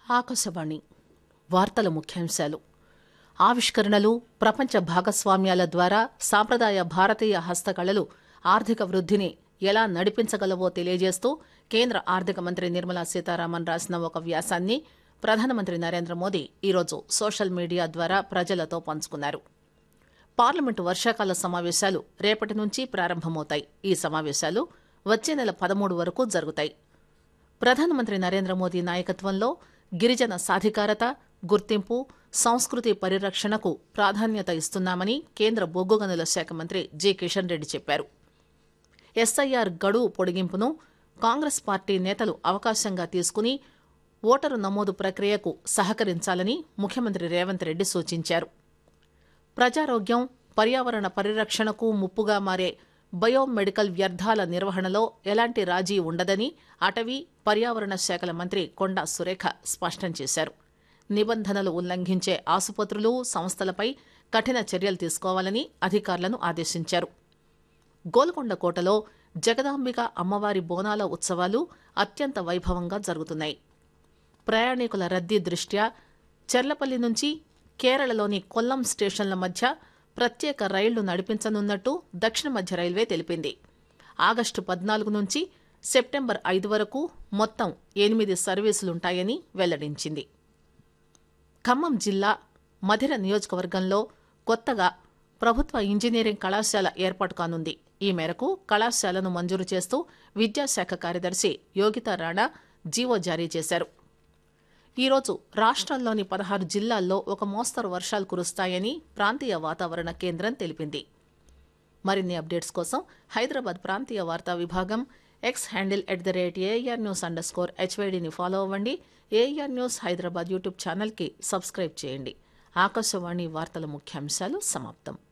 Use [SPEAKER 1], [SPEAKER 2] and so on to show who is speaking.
[SPEAKER 1] ఆకాశవాణి వార్తల ముఖ్యాంశాలు ఆవిష్కరణలు ప్రపంచ భాగస్వామ్యాల ద్వారా సాంప్రదాయ భారతీయ హస్తకళలు ఆర్థిక వృద్ధిని ఎలా నడిపించగలవో తెలియజేస్తూ కేంద్ర ఆర్థిక మంత్రి నిర్మలా సీతారామన్ రాసిన ఒక వ్యాసాన్ని ప్రధానమంత్రి నరేంద్ర మోదీ ఈరోజు సోషల్ మీడియా ద్వారా ప్రజలతో పంచుకున్నారు పార్లమెంటు వర్షాకాల సమావేశాలు రేపటి నుంచి ప్రారంభమవుతాయి ఈ సమావేశాలు వచ్చే నెల పదమూడు వరకు జరుగుతాయి ప్రధానమంత్రి నరేంద్ర మోదీ నాయకత్వంలో గిరిజన సాధికారత గుర్తింపు సంస్కృతి పరిరక్షణకు ప్రాధాన్యత ఇస్తున్నామని కేంద్ర బొగ్గు గనుల శాఖ మంత్రి జి కిషన్ రెడ్డి చెప్పారు ఎస్ఐఆర్ గడువు పొడిగింపును కాంగ్రెస్ పార్టీ నేతలు అవకాశంగా తీసుకుని ఓటరు నమోదు ప్రక్రియకు సహకరించాలని ముఖ్యమంత్రి రేవంత్ రెడ్డి సూచించారు ప్రజారోగ్యం పర్యావరణ పరిరక్షణకు ముప్పుగా మారే బయోమెడికల్ వ్యర్థాల నిర్వహణలో ఎలాంటి రాజీ ఉండదని అటవీ పర్యావరణ శాఖల మంత్రి కొండా సురేఖ స్పష్టం చేశారు నిబంధనలు ఉల్లంఘించే ఆసుపత్రులు సంస్థలపై కఠిన చర్యలు తీసుకోవాలని అధికారులను ఆదేశించారు గోల్కొండ కోటలో జగదాంబిక అమ్మవారి బోనాల ఉత్సవాలు అత్యంత వైభవంగా జరుగుతున్నాయి ప్రయాణికుల రద్దీ దృష్ట్యా చెర్లపల్లి నుంచి కేరళలోని కొల్లం స్టేషన్ల మధ్య ప్రత్యేక రైళ్లు నడిపించనున్నట్టు దక్షిణ మధ్య రైల్వే తెలిపింది ఆగస్టు పద్నాలుగు నుంచి సెప్టెంబర్ ఐదు వరకు మొత్తం ఎనిమిది సర్వీసులుంటాయని వెల్లడించింది ఖమ్మం జిల్లా మధిర నియోజకవర్గంలో కొత్తగా ప్రభుత్వ ఇంజనీరింగ్ కళాశాల ఏర్పాటు కానుంది ఈ మేరకు కళాశాలను మంజూరు చేస్తూ విద్యాశాఖ కార్యదర్శి యోగితా రాణా జీవో జారీ చేశారు ఈరోజు రాష్ట్రంలోని పదహారు జిల్లాల్లో ఒక మోస్తరు వర్షాలు కురుస్తాయని ప్రాంతీయ వాతావరణ కేంద్రం తెలిపింది మరిన్ని అప్డేట్స్ కోసం హైదరాబాద్ ప్రాంతీయ వార్తా విభాగం X handle at the rate AIR news underscore హెచ్వైడిని ఫాలో అవ్వండి ఏఆర్ న్యూస్ హైదరాబాద్ యూట్యూబ్ ఛానల్కి సబ్స్క్రైబ్ చేయండి ఆకాశవాణి వార్తల ముఖ్యాంశాలు సమాప్తం